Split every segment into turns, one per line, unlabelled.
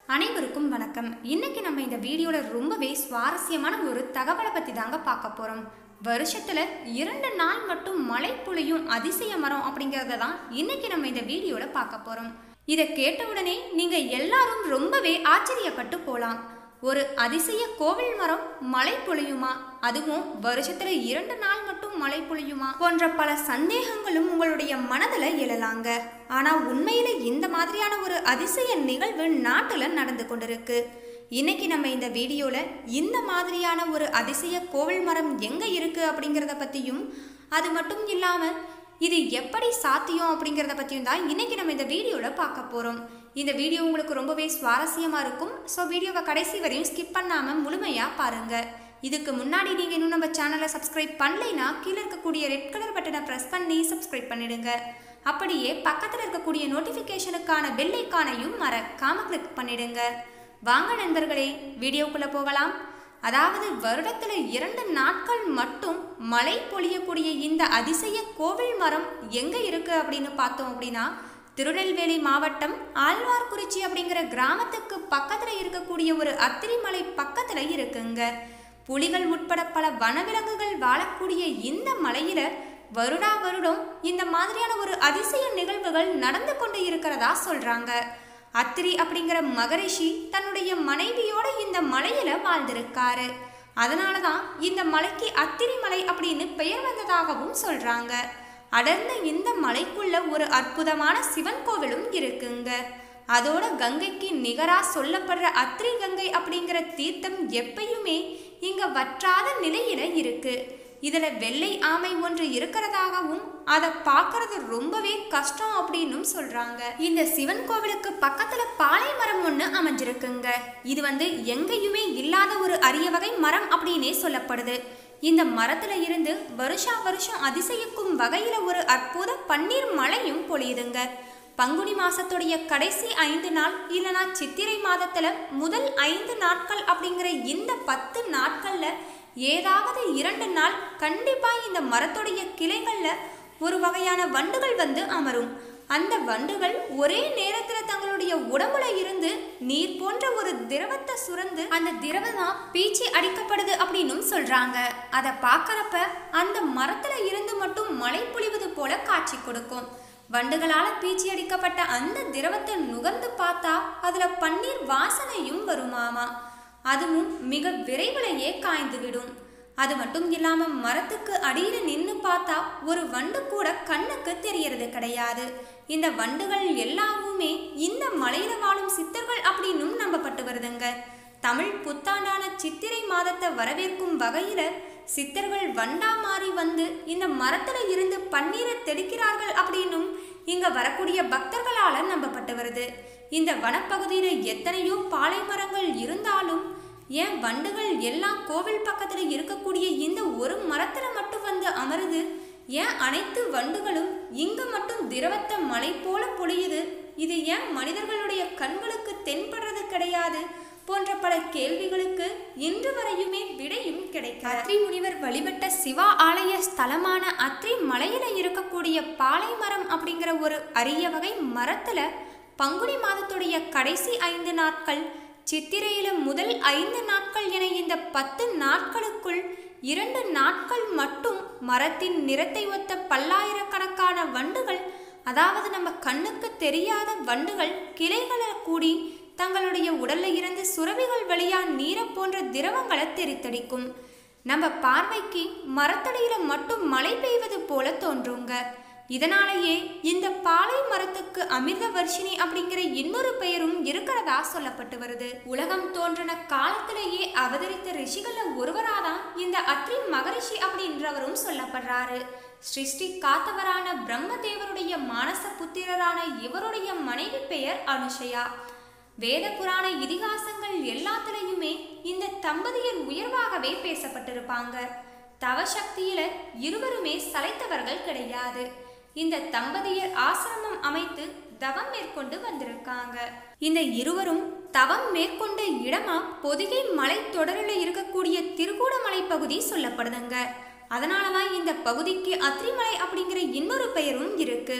அனைவருக்கும் வணக்கம் இன்னைக்கு நம்ம இந்த வீடியோல ரொம்பவே சுவாரஸ்யமான ஒரு தகவலை பத்தி தாங்க பார்க்க போறோம் வருஷத்துல இரண்டு நாள் மட்டும் மழை பொழியும் அதிசய மரம் அப்படிங்கறத தான் இன்னைக்கு நம்ம இந்த வீடியோல பார்க்க போறோம் இதை கேட்ட உடனே நீங்க எல்லாரும் ரொம்பவே ஆச்சரியப்பட்டு போலாம் ஒரு அதிசய கோவில் மரம் மழை பொழியுமா அதுவும் வருஷத்துல இரண்டு நாள் மட்டும் மழை பொழியுமா போன்ற பல சந்தேகங்களும் உங்களுடைய மனதுல எழலாங்க ஆனா உண்மையில இந்த மாதிரியான ஒரு அதிசய நிகழ்வு நாட்டுல நடந்து கொண்டிருக்கு இன்னைக்கு நம்ம இந்த வீடியோல இந்த மாதிரியான ஒரு அதிசய கோவில் மரம் எங்க இருக்கு அப்படிங்கறத பத்தியும் அது மட்டும் இல்லாம இது எப்படி சாத்தியம் அப்படிங்கிறத பற்றியும் தான் இன்னைக்கு நம்ம இந்த வீடியோவில் பார்க்க போகிறோம் இந்த வீடியோ உங்களுக்கு ரொம்பவே சுவாரஸ்யமாக இருக்கும் ஸோ வீடியோவை கடைசி வரையும் ஸ்கிப் பண்ணாமல் முழுமையாக பாருங்கள் இதுக்கு முன்னாடி நீங்கள் இன்னும் நம்ம சேனலை சப்ஸ்கிரைப் பண்ணலைன்னா கீழே இருக்கக்கூடிய ரெட் கலர் பட்டனை ப்ரெஸ் பண்ணி சப்ஸ்கிரைப் பண்ணிடுங்க அப்படியே பக்கத்தில் இருக்கக்கூடிய நோட்டிஃபிகேஷனுக்கான பெல் ஐக்கானையும் மறக்காம கிளிக் பண்ணிடுங்க வாங்க நண்பர்களே வீடியோக்குள்ளே போகலாம் அதாவது வருடத்துல இரண்டு நாட்கள் மட்டும் மழை பொழியக்கூடிய இந்த அதிசய கோவில் மரம் எங்க இருக்கு அப்படின்னு பார்த்தோம் அப்படின்னா திருநெல்வேலி மாவட்டம் ஆழ்வார்குறிச்சி அப்படிங்கிற கிராமத்துக்கு பக்கத்துல இருக்கக்கூடிய ஒரு அத்திரிமலை பக்கத்துல இருக்குங்க புலிகள் உட்பட பல வனவிலங்குகள் வாழக்கூடிய இந்த மலையில வருடா வருடம் இந்த மாதிரியான ஒரு அதிசய நிகழ்வுகள் நடந்து கொண்டு இருக்கிறதா சொல்றாங்க அத்திரி அப்படிங்கிற மகரிஷி தன்னுடைய மனைவியோட இந்த மலையில வாழ்ந்திருக்காரு அதனால தான் இந்த மலைக்கு அத்திரி மலை அப்படின்னு பெயர் வந்ததாகவும் சொல்றாங்க அடர்ந்த இந்த மலைக்குள்ள ஒரு அற்புதமான சிவன் கோவிலும் இருக்குங்க அதோட கங்கைக்கு நிகரா சொல்லப்படுற அத்திரி கங்கை அப்படிங்கிற தீர்த்தம் எப்பயுமே இங்க வற்றாத நிலையில இருக்கு இதுல வெள்ளை ஆமை ஒன்று இருக்கிறதாகவும் அதை பார்க்கறது ரொம்பவே கஷ்டம் அப்படின்னும் சொல்றாங்க இந்த சிவன் கோவிலுக்கு பக்கத்துல பாலை மரம் ஒன்று அமைஞ்சிருக்குங்க இது வந்து எங்கேயுமே இல்லாத ஒரு அரிய வகை மரம் அப்படின்னே சொல்லப்படுது இந்த மரத்துல இருந்து வருஷா வருஷம் அதிசயிக்கும் வகையில ஒரு அற்புத பன்னீர் மழையும் பொழியுதுங்க பங்குனி மாசத்துடைய கடைசி ஐந்து நாள் இல்லைனா சித்திரை மாதத்துல முதல் ஐந்து நாட்கள் அப்படிங்கிற இந்த பத்து நாட்கள்ல ஏதாவது இரண்டு நாள் கண்டிப்பா இந்த மரத்துடைய கிளைகள்ல ஒரு வகையான வண்டுகள் வந்து அமரும் அந்த வண்டுகள் ஒரே நேரத்துல தங்களுடைய உடம்புல இருந்து நீர் போன்ற ஒரு திரவத்தை சுரந்து அந்த திரவம் தான் பீச்சி அடிக்கப்படுது அப்படின்னும் சொல்றாங்க அதை பார்க்கறப்ப அந்த மரத்துல இருந்து மட்டும் மழை பொழிவது போல காட்சி கொடுக்கும் வண்டுகளால பீச்சி அடிக்கப்பட்ட அந்த திரவத்தை நுகர்ந்து பார்த்தா அதுல பன்னீர் வாசனையும் வருமாமா அதுவும் மிக விரைவிலேயே காய்ந்து விடும் அது மட்டும் இல்லாம மரத்துக்கு அடியில நின்னு பார்த்தா ஒரு வண்டு கூட கண்ணுக்கு தெரியறது கிடையாது இந்த வண்டுகள் எல்லாமுமே இந்த மலையில வாழும் சித்தர்கள் அப்படின்னும் நம்பப்பட்டு வருதுங்க தமிழ் புத்தாண்டான சித்திரை மாதத்தை வரவேற்கும் வகையில சித்தர்கள் வண்டா மாறி வந்து இந்த மரத்துல இருந்து பன்னீரை தெளிக்கிறார்கள் அப்படின்னும் இங்க வரக்கூடிய பக்தர்களால நம்பப்பட்டு வருது இந்த வனப்பகுதியில எத்தனையோ பாலை மரங்கள் இருந்தாலும் ஏன் வண்டுகள் எல்லாம் கோவில் பக்கத்துல இருக்கக்கூடிய இந்த ஒரு மரத்துல மட்டும் வந்து அமருது ஏன் அனைத்து வண்டுகளும் இங்க மட்டும் திரவத்தை மலை போல பொழியுது இது ஏன் மனிதர்களுடைய கண்களுக்கு தென்படுறது கிடையாது போன்ற பல கேள்விகளுக்கு இன்று வரையுமே விடையும் கிடைக்காது அத்ரி முனிவர் வழிபட்ட சிவா ஆலய ஸ்தலமான அத்ரி மலையில இருக்கக்கூடிய பாலை மரம் அப்படிங்கிற ஒரு அரிய வகை மரத்துல பங்குனி மாதத்துடைய கடைசி ஐந்து நாட்கள் சித்திரையில முதல் ஐந்து நாட்கள் என இந்த பத்து நாட்களுக்குள் இரண்டு நாட்கள் மட்டும் மரத்தின் நிறத்தை ஒத்த பல்லாயிரக்கணக்கான வண்டுகள் அதாவது நம்ம கண்ணுக்கு தெரியாத வண்டுகள் கிளைகளை கூடி தங்களுடைய உடல்ல இருந்து சுரவிகள் வழியா நீரை போன்ற திரவங்களை தெரித்தடிக்கும் நம்ம பார்வைக்கு மரத்தடியில மட்டும் மழை பெய்வது போல தோன்றுங்க இதனாலேயே இந்த பாலை மரத்துக்கு அமிர்த வர்ஷினி அப்படிங்கிற இன்னொரு பெயரும் இருக்கிறதா சொல்லப்பட்டு வருது உலகம் தோன்றின காலத்திலேயே அவதரித்த ரிஷிகள்ல ஒருவராதான் இந்த அத்ரி மகரிஷி அப்படின்றவரும் சொல்லப்படுறாரு சிருஷ்டி காத்தவரான பிரம்மதேவருடைய மானச புத்திரரான இவருடைய மனைவி பெயர் அனுஷயா வேத புராண இதிகாசங்கள் எல்லாத்துலேயுமே இந்த தம்பதியர் உயர்வாகவே பேசப்பட்டிருப்பாங்க தவசக்தியில இருவருமே சளைத்தவர்கள் கிடையாது இந்த தம்பதியர் ஆசிரமம் அமைத்து தவம் மேற்கொண்டு வந்திருக்காங்க இந்த இருவரும் தவம் மேற்கொண்ட இடமா பொதிகை மலை தொடரில் இருக்கக்கூடிய திருகூடமலை பகுதி சொல்லப்படுதுங்க அதனாலதான் இந்த பகுதிக்கு அத்ரிமலை அப்படிங்கிற இன்னொரு பெயரும் இருக்கு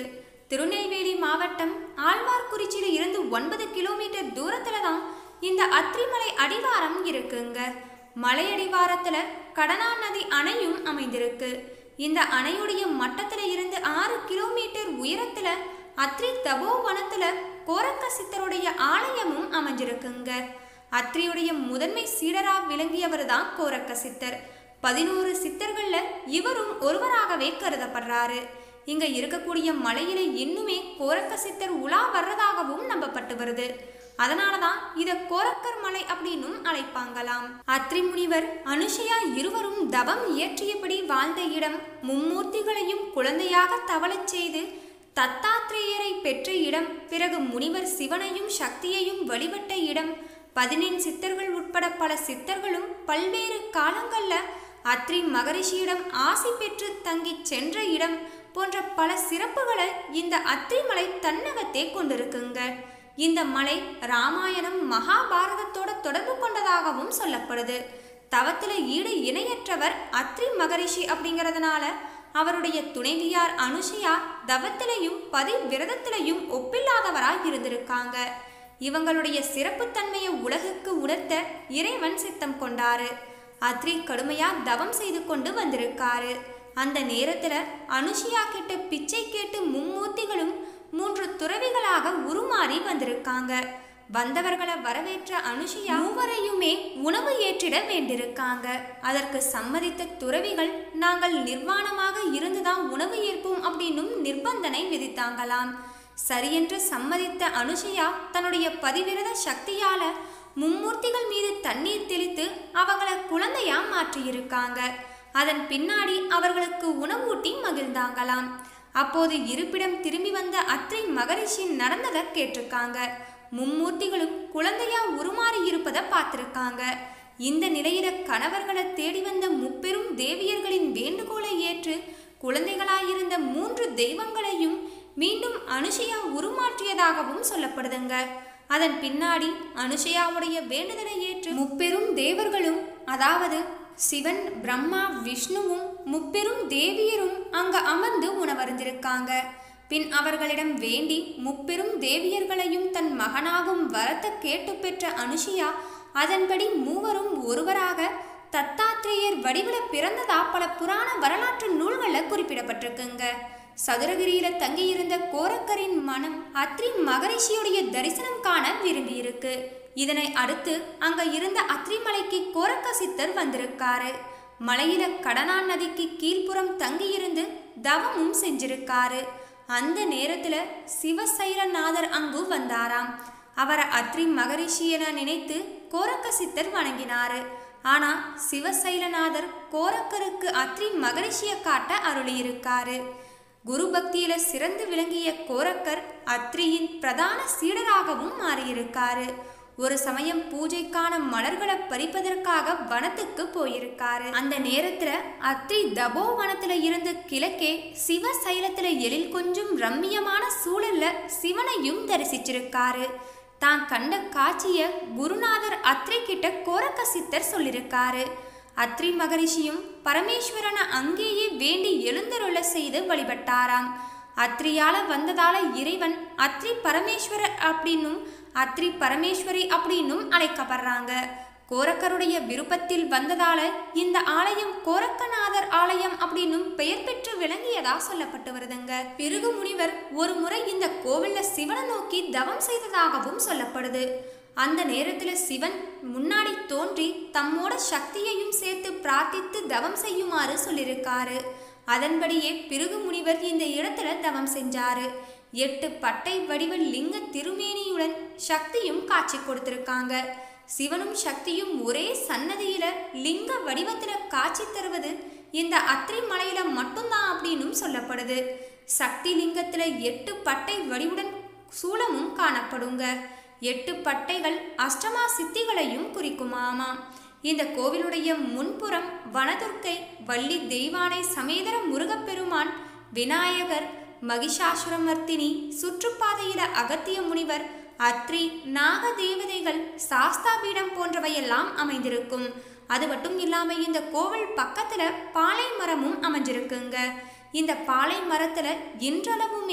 திருநெல்வேலி மாவட்டம் ஆழ்வார்குறிச்சியில இருந்து ஒன்பது கிலோமீட்டர் தூரத்துல தான் இந்த அத்திரிமலை அடிவாரம் இருக்குங்க மலை அடிவாரத்துல கடனா நதி அணையும் அமைந்திருக்கு இந்த அணையுடைய மட்டத்துல இருந்து ஆறு கிலோமீட்டர் உயரத்துல அத்ரி தபோவனத்துல கோரக்க சித்தருடைய ஆலயமும் அமைஞ்சிருக்குங்க அத்ரியுடைய முதன்மை சீடரா விளங்கியவர் தான் கோரக்க சித்தர் பதினோரு சித்தர்கள்ல இவரும் ஒருவராகவே கருதப்படுறாரு இங்க இருக்கக்கூடிய மலையில இன்னுமே கோரக்க சித்தர் உலா வர்றதாகவும் நம்பப்பட்டு வருது அதனாலதான் இத கோரக்கர் மலை அப்படின்னும் அழைப்பாங்களாம் அத்ரி முனிவர் அனுஷயா இருவரும் தவம் இயற்றியபடி வாழ்ந்த இடம் மும்மூர்த்திகளையும் குழந்தையாக தவளச் செய்து தத்தாத்ரேயரை பெற்ற இடம் பிறகு முனிவர் சிவனையும் சக்தியையும் வழிபட்ட இடம் பதினெண் சித்தர்கள் உட்பட பல சித்தர்களும் பல்வேறு காலங்கள்ல அத்ரி மகரிஷியிடம் ஆசி பெற்று தங்கி சென்ற இடம் போன்ற பல சிறப்புகளை இந்த அத்ரிமலை தன்னகத்தே கொண்டிருக்குங்க இந்த மலை ராமாயணம் மகாபாரதத்தோட தொடர்பு கொண்டதாகவும் சொல்லப்படுது தவத்துல ஈடு இணையற்றவர் அத்ரி மகரிஷி அப்படிங்கிறதுனால அவருடைய துணைவியார் அனுஷியா தவத்திலையும் பதி விரதத்திலையும் ஒப்பில்லாதவராய் இருந்திருக்காங்க இவங்களுடைய சிறப்புத்தன்மையை உலகுக்கு உணர்த்த இறைவன் சித்தம் கொண்டாரு அத்ரி கடுமையா தவம் செய்து கொண்டு வந்திருக்காரு அந்த நேரத்துல அனுஷியா கிட்ட பிச்சை கேட்டு மும்மூர்த்திகளும் மூன்று துறவிகளாக உருமாறி வந்திருக்காங்க வந்தவர்களை வரவேற்ற அனுஷியா மூவரையுமே உணவு ஏற்றிட வேண்டியிருக்காங்க அதற்கு சம்மதித்த துறவிகள் நாங்கள் நிர்வாணமாக இருந்துதான் உணவு ஏற்போம் அப்படின்னும் நிர்பந்தனை விதித்தாங்களாம் சரியென்று சம்மதித்த அனுஷியா தன்னுடைய பதிவிரத சக்தியால மும்மூர்த்திகள் மீது தண்ணீர் தெளித்து அவங்கள குழந்தையா மாற்றியிருக்காங்க அதன் பின்னாடி அவர்களுக்கு உணவூட்டி மகிழ்ந்தாங்களாம் அப்போது இருப்பிடம் திரும்பி வந்த அத்ரி மகரிஷி நடந்ததை கேட்டிருக்காங்க மும்மூர்த்திகளும் குழந்தையா உருமாறி இருப்பதை பார்த்திருக்காங்க இந்த நிலையில கணவர்களை தேடி வந்த முப்பெரும் தேவியர்களின் வேண்டுகோளை ஏற்று குழந்தைகளாயிருந்த மூன்று தெய்வங்களையும் மீண்டும் அனுஷயா உருமாற்றியதாகவும் சொல்லப்படுதுங்க அதன் பின்னாடி அனுஷயாவுடைய வேண்டுதலை ஏற்று முப்பெரும் தேவர்களும் அதாவது சிவன் பிரம்மா விஷ்ணுவும் முப்பெரும் தேவியரும் அங்க அமர்ந்து உணவருந்திருக்காங்க பின் அவர்களிடம் வேண்டி முப்பெரும் தேவியர்களையும் தன் மகனாகும் வரத்தை கேட்டு பெற்ற அனுஷியா அதன்படி மூவரும் ஒருவராக தத்தாத்ரேயர் வடிவில பிறந்ததா பல புராண வரலாற்று நூல்கள்ல குறிப்பிடப்பட்டிருக்குங்க சதுரகிரியில தங்கியிருந்த கோரக்கரின் மனம் அத்ரி மகரிஷியுடைய தரிசனம் காண விரும்பியிருக்கு இதனை அடுத்து அங்க இருந்த அத்ரிமலைக்கு கோரக்க சித்தர் வந்திருக்காரு மலையில கடனா நதிக்கு கீழ்ப்புறம் தங்கியிருந்து தவமும் செஞ்சிருக்காரு அந்த நேரத்துல சிவசைலநாதர் அங்கு வந்தாராம் அவரை அத்ரி மகரிஷி என நினைத்து கோரக்க சித்தர் வணங்கினாரு ஆனா சிவசைலநாதர் கோரக்கருக்கு அத்ரி மகரிஷிய காட்ட அருளியிருக்காரு குரு பக்தியில சிறந்து விளங்கிய கோரக்கர் அத்ரியின் பிரதான சீடராகவும் மாறியிருக்காரு ஒரு சமயம் பூஜைக்கான மலர்களை பறிப்பதற்காக வனத்துக்கு போயிருக்காரு அந்த நேரத்துல அத்ரி தபோ வனத்துல இருந்து கிழக்கே சிவ சைலத்துல எழில் கொஞ்சம் ரம்மியமான சூழல்ல சிவனையும் தரிசிச்சிருக்காரு தான் கண்ட காட்சிய குருநாதர் அத்ரி கிட்ட கோரக்க சித்தர் சொல்லியிருக்காரு அத்ரி மகரிஷியும் பரமேஸ்வரனை அங்கேயே வேண்டி எழுந்தருள செய்து வழிபட்டாராம் அத்ரியால வந்ததால இறைவன் அத்ரி பரமேஸ்வரர் அப்படின்னும் அத்ரி பரமேஸ்வரி அப்படின்னும் அழைக்கப்படுறாங்க கோரக்கருடைய விருப்பத்தில் வந்ததால இந்த ஆலயம் கோரக்கநாதர் ஆலயம் அப்படின்னும் பெயர் பெற்று விளங்கியதா சொல்லப்பட்டு வருதுங்க பிருகு முனிவர் ஒரு முறை இந்த கோவில்ல சிவனை நோக்கி தவம் செய்ததாகவும் சொல்லப்படுது அந்த நேரத்துல சிவன் முன்னாடி தோன்றி தம்மோட சக்தியையும் சேர்த்து பிரார்த்தித்து தவம் செய்யுமாறு சொல்லியிருக்காரு அதன்படியே பிருகு முனிவர் இந்த இடத்துல தவம் செஞ்சாரு எட்டு பட்டை வடிவ லிங்க திருமேனியுடன் சக்தியும் காட்சி கொடுத்திருக்காங்க சிவனும் சக்தியும் ஒரே சன்னதியில லிங்க வடிவத்துல காட்சி தருவது இந்த அத்ரி மலையில மட்டும்தான் அப்படின்னும் சொல்லப்படுது சக்தி லிங்கத்துல எட்டு பட்டை வடிவுடன் சூலமும் காணப்படுங்க எட்டு பட்டைகள் அஷ்டமா சித்திகளையும் குறிக்குமாமாம் இந்த கோவிலுடைய முன்புறம் வனதுர்க்கை வள்ளி தெய்வானை சமேதர முருகப்பெருமான் விநாயகர் மகிஷாசுரமர்த்தினி சுற்றுப்பாதையில அகத்திய முனிவர் அத்ரி நாக தேவதைகள் சாஸ்தாபீடம் போன்றவையெல்லாம் அமைந்திருக்கும் அது மட்டும் இல்லாம இந்த கோவில் பக்கத்துல பாலை மரமும் அமைஞ்சிருக்குங்க இந்த பாலை மரத்துல இன்றளவுமே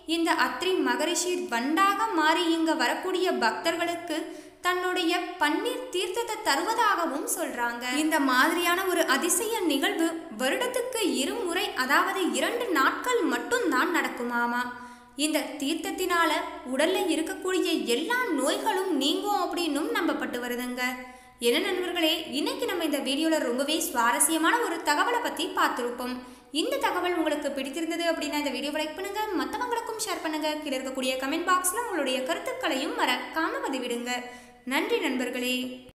இந்த அத்ரி மகரிஷி வண்டாக மாறி இங்க வரக்கூடிய பக்தர்களுக்கு தன்னுடைய பன்னீர் தீர்த்தத்தை தருவதாகவும் சொல்றாங்க இந்த மாதிரியான ஒரு அதிசய நிகழ்வு வருடத்துக்கு இருமுறை அதாவது இரண்டு நாட்கள் மட்டும்தான் நடக்குமாமா இந்த தீர்த்தத்தினால உடல்ல இருக்கக்கூடிய எல்லா நோய்களும் நீங்கும் அப்படின்னும் நம்பப்பட்டு வருதுங்க என்ன நண்பர்களே இன்னைக்கு நம்ம இந்த வீடியோல ரொம்பவே சுவாரஸ்யமான ஒரு தகவலை பத்தி பார்த்துருப்போம் இந்த தகவல் உங்களுக்கு பிடித்திருந்தது அப்படின்னா இந்த வீடியோவை லைக் பண்ணுங்க மற்றவங்களுக்கும் ஷேர் பண்ணுங்க கீழே இருக்கக்கூடிய கமெண்ட் பாக்ஸ்ல உங்களுடைய கருத்துக்களையும் மறக்காம பதிவிடுங்க நன்றி நண்பர்களே